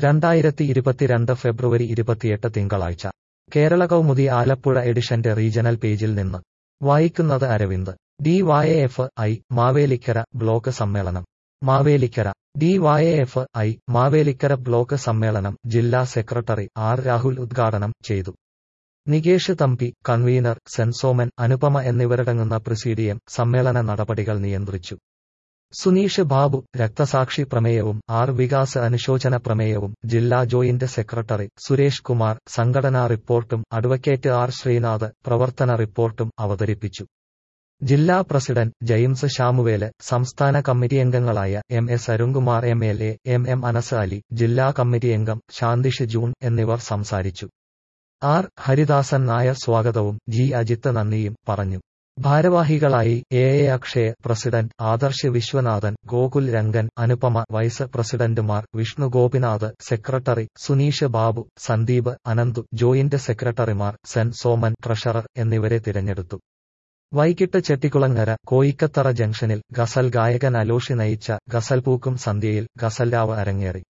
രണ്ടായിരത്തി ഇരുപത്തിരണ്ട് ഫെബ്രുവരി ഇരുപത്തിയെട്ട് തിങ്കളാഴ്ച കേരള കൗമുദി ആലപ്പുഴ എഡിഷന്റെ റീജണൽ പേജിൽ നിന്ന് വായിക്കുന്നത് Aravind D Y F I Mavelikara block സമ്മേളനം Mavelikara D Y F I Mavelikara block സമ്മേളനം ജില്ലാ സെക്രട്ടറി ആർ രാഹുൽ ഉദ്ഘാടനം ചെയ്തു നികേഷ് തമ്പി കൺവീനർ സെൻസോമൻ അനുപമ എന്നിവരടങ്ങുന്ന പ്രസിഡിയം സമ്മേളന നടപടികൾ നിയന്ത്രിച്ചു സുനീഷ് ബാബു രക്തസാക്ഷി പ്രമേയവും ആർ വികാസ് അനുശോചന പ്രമേയവും ജില്ലാ ജോയിന്റ് സെക്രട്ടറി സുരേഷ് കുമാർ സംഘടനാ റിപ്പോർട്ടും അഡ്വക്കേറ്റ് ആർ ശ്രീനാഥ് പ്രവർത്തന റിപ്പോർട്ടും അവതരിപ്പിച്ചു ജില്ലാ പ്രസിഡന്റ് ജെയിംസ് ഷാമുവേല് സംസ്ഥാന കമ്മിറ്റി അംഗങ്ങളായ M S Arunkumar M L A M M Anas Ali ജില്ലാ കമ്മിറ്റി അംഗം ശാന്തിഷ് ജൂൺ എന്നിവർ സംസാരിച്ചു ആർ ഹരിദാസൻ നായർ സ്വാഗതവും ജി അജിത്ത് നന്ദിയും പറഞ്ഞു ഭാരവാഹികളായി A A Akshaya president Adarsh Viswanathan Gokul Rangan Anupama vice പ്രസിഡന്റുമാർ വിഷ്ണു ഗോപിനാഥ് സെക്രട്ടറി സുനീഷ് ബാബു സന്ദീപ് അനന്തു ജോയിന്റ് സെക്രട്ടറിമാർ സെൻ സോമൻ ട്രഷറർ എന്നിവരെ തിരഞ്ഞെടുത്തു വൈകിട്ട് ചെട്ടിക്കുളങ്ങര കോയിക്കത്തറ ജംഗ്ഷനിൽ ഗസൽ ഗായകൻ അലോഷി നയിച്ച ഗസൽ പൂക്കും സന്ധ്യയിൽ ഗസൽരാവ് അരങ്ങേറി